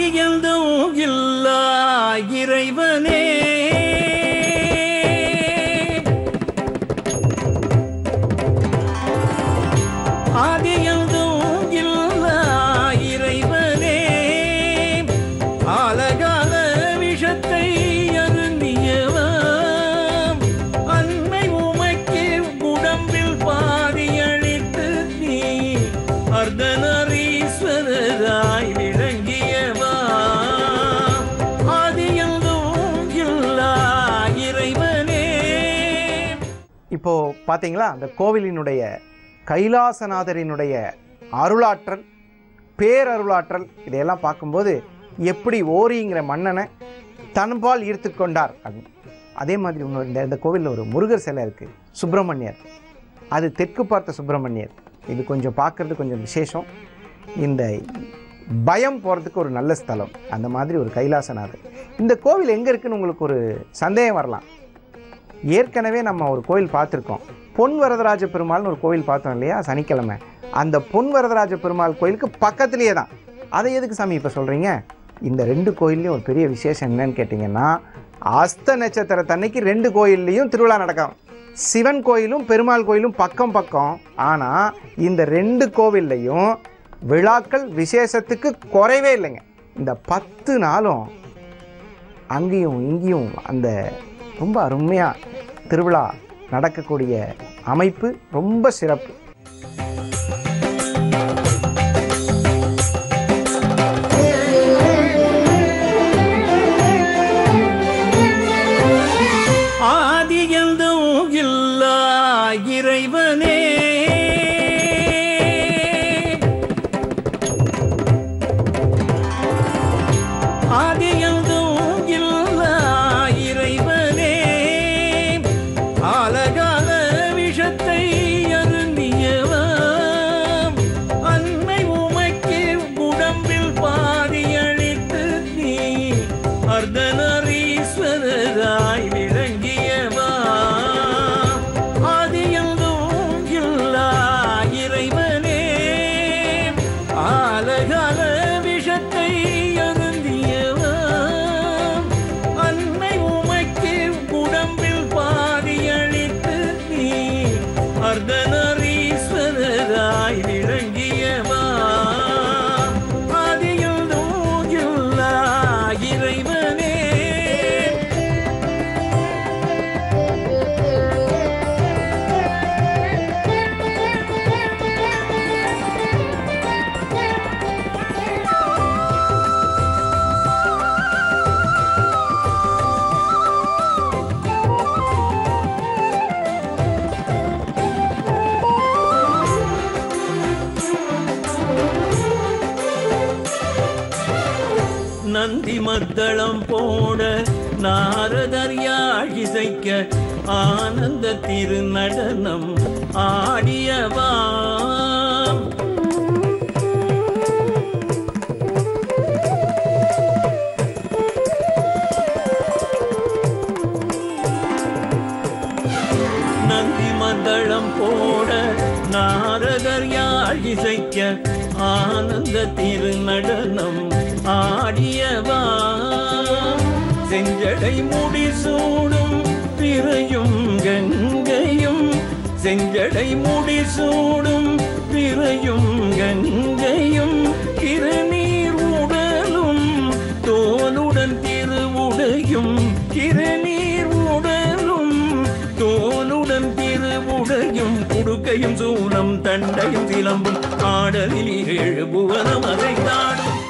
ஆதியந்தும் இல்லா இறைவனே ஆதியந்தும் இல்லா இறைவனே ஆலகால விஷத்தை அருந்தியவா அன்னை உமைக்கு உடம்பில் பாதியளித்து நீ அர்த்தநரீஸ்வரராய் விளங்கியவா ஆதியந்தும் இல்லா இறைவனே இப்போ பாத்தீங்களா அந்த கோவிலினுடைய கைலாசநாதரினுடைய அருளாற்றல் பேரருளாற்றல் இதையெல்லாம் பார்க்கும்போது எப்படி ஓரிங்கிற மன்னனை தன்பால் ஈர்த்து கொண்டார் அப்படின்னு. அதே மாதிரி இன்னொரு இந்த இந்த கோவிலில் ஒரு முருகர் சிலை இருக்குது சுப்பிரமணியர் அது தெற்கு பார்த்த சுப்பிரமணியர் இது கொஞ்சம் பார்க்குறது கொஞ்சம் விசேஷம் இந்த பயம் போகிறதுக்கு ஒரு நல்ல ஸ்தலம் அந்த மாதிரி ஒரு கைலாசநாதர் இந்த கோவில் எங்கே இருக்குன்னு உங்களுக்கு ஒரு சந்தேகம் வரலாம் ஏற்கனவே நம்ம ஒரு கோயில் பார்த்துருக்கோம் பொன் வரதராஜ பெருமாள்னு ஒரு கோயில் பார்த்தோம் இல்லையா சனிக்கிழமை அந்த பொன் வரதராஜ பெருமாள் கோயிலுக்கு பக்கத்துலேயே தான் அதை எதுக்கு சாமி இப்போ சொல்கிறீங்க இந்த ரெண்டு கோயில்லையும் ஒரு பெரிய விசேஷம் என்னன்னு கேட்டிங்கன்னா அஸ்த நட்சத்திரத்தன்னைக்கு ரெண்டு கோயில்லையும் திருவிழா நடக்கும் சிவன் கோயிலும் பெருமாள் கோயிலும் பக்கம் பக்கம் ஆனால் இந்த ரெண்டு கோவில்லையும் விழாக்கள் விசேஷத்துக்கு குறைவே இல்லைங்க இந்த பத்து நாளும் அங்கேயும் இங்கேயும் அந்த ரொம்ப அருமையாக திருவிழா நடக்கக்கூடிய அமைப்பு ரொம்ப சிறப்பு ஆதியந்தும் இல்லா இறைவனே ஆதியந்தும் இல்லா இறைவனே ஆலகால விஷத்தை அருந்தியவா அன்னை உமைக்கு உடம்பில் பாதியளித்து நீ அர்த்தநரீஸ்வரராய் விளங்கியவா ஆதியந்தும் இல்லா இறைவனே ஆலகால விஷத்தை அருந்தியவா அன்னை உமைக்கு உடம்பில் பாதியளித்து நீ அர்த்தநரீஸ்வரராய் விளங்கியவா ஆதியந்தும் இல்லா இறைவனே நந்தி மத்தளம் போட நாரதர் யாழ் இசைக்க ஆனந்த திருநடனம் ஆடியவா நந்தி மத்தளம் போட நாரதர் யாழ் இசைக்க ஆனந்த திருநடனம் ஆடியவா செஞ்சடை முடிசூடும் பிறையும் கங்கையும் செஞ்சடை முடிசூடும் பிறையும் கங்கையும் திருநீர் உடலும் தோலுடன் திருவுடையும் திருநீர் உடலும் தோலுடன் திருவுடையும் குடுக்கையும் சூலம் தண்டையும் சிலம்பும் ஆடலில் ஏழு புவனம் அதை தாடும்